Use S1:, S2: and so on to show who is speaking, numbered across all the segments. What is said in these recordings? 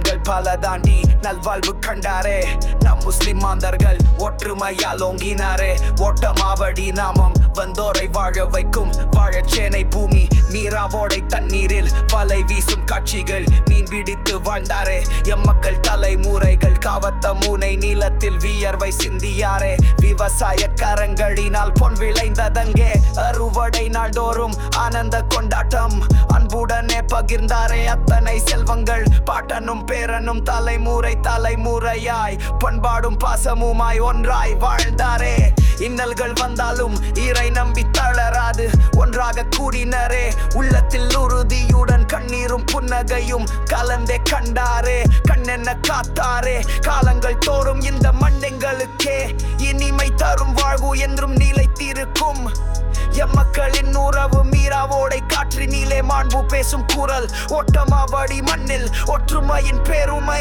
S1: நாடுகள் பல தாண்டி நல்வாழ்வு கண்டாரே நம் முஸ்லிம் மாந்தர்கள் ஒற்றுமையால் ஓங்கினாரே ஓட்டமாவடி நாமம் வந்தோரை வாழ வைக்கும் வாழச்சேனை பூமி நீராவோடை தண்ணீரில் வலை வீசும் காட்சிகள் மீன் பிடித்து வாழ்ந்தாரே எம் மக்கள் தலைமுறைகள் காவத்த மூனை நீளத்தில் வியர்வை சிந்தியாரே விவசாய கரங்களினால் பொன் விளைந்ததங்கே அறுவடை நாள்தோறும் ஆனந்த கொண்டாட்டம் அன்புடனே பகிர்ந்தாரே அத்தனை செல்வங்கள் பாட்டனும் பேரனும் தலைமுறை தலைமுறையாய் பண்பாடும் பாசமுமாய் ஒன்றாய் வாழ்ந்தாரே இன்னல்கள் வந்தாலும் இறை நம்பி தளராது ஒன்றாக கூடினரே உள்ளத்தில் உறுதியுடன் கண்ணீரும் புன்னகையும் கலந்தே கண்டாரே கண்ணென்ன காத்தாரே காலங்கள் தோறும் இந்த மண்டெங்களுக்கே இனிமை தரும் வாழ்வு என்றும் நிலைத்திருக்கும் எம் மக்களின் உறவு மீராவோடை காற்றினிலே மாண்பு பேசும் குரல் ஓட்டமாவடி மண்ணில் ஒற்றுமையின் பெருமை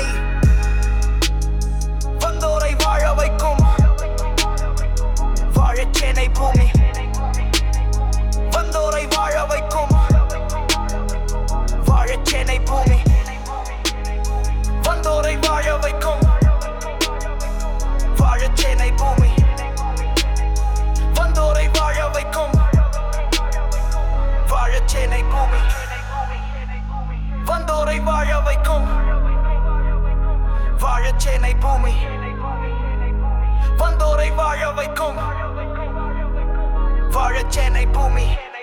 S1: வந்தோரை வாழ வைக்கும் வாழச்சேனை பூமி வந்தோரை வாழ வைக்கும் வாழச்சேனை பூமி வந்தோரை வாழ வைக்கும் வாழச்சேனை பூமி வந்தோரை வாழ வைக்கும் வாழச்சேனை பூமி வந்தோரை வாழ வைக்கும் வாழச்சேனை பூமி வந்தோரை வாழ வைக்கும் வாழச்சேனை பூமி